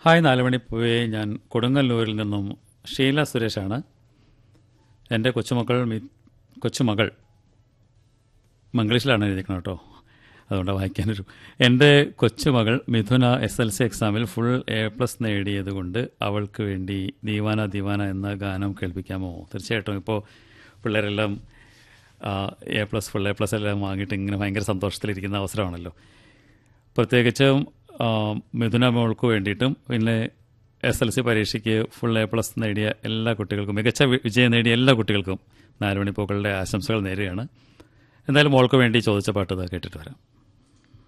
hi നാലുമണി പൂവേ ഞാൻ കൊടുങ്ങല്ലൂരിൽ നിന്നും ഷീല സുരേഷാണ് എൻ്റെ കൊച്ചുമക്കൾ മി- കൊച്ചുമകൾ മംഗ്ലീഷിലാണ് എഴുതിക്കണം കേട്ടോ അതുകൊണ്ടാണ് വായിക്കാനൊരു എൻ്റെ കൊച്ചുമകൾ മിഥുന എസ് എൽ സി എക്സാമിൽ ഫുൾ എ പ്ലസ് നേടിയത് കൊണ്ട് അവൾക്ക് വേണ്ടി ദീവാന ദീവാന എന്ന ഗാനം കേൾപ്പിക്കാമോ തീർച്ചയായിട്ടും ഇപ്പോൾ പിള്ളേരെല്ലാം A plus full A plus എല്ലാം വാങ്ങിയിട്ട് ഇങ്ങനെ ഭയങ്കര സന്തോഷത്തിലിരിക്കുന്ന അവസരമാണല്ലോ പ്രത്യേകിച്ചും ആ, മിഥുന മോൾക്ക് വേണ്ടിയിട്ടും പിന്നെ എസ് എൽ സി പരീക്ഷയ്ക്ക് ഫുൾ എ പ്ലസ് നേടിയ എല്ലാ കുട്ടികൾക്കും മികച്ച വി- വിജയം നേടിയ എല്ലാ കുട്ടികൾക്കും നാലുമണിപ്പൂക്കളുടെ ആശംസകൾ നേരുകയാണ് എന്തായാലും മോൾക്ക് വേണ്ടി ചോദിച്ച പാട്ട് ഇതാ കേട്ടിട്ട് വരാം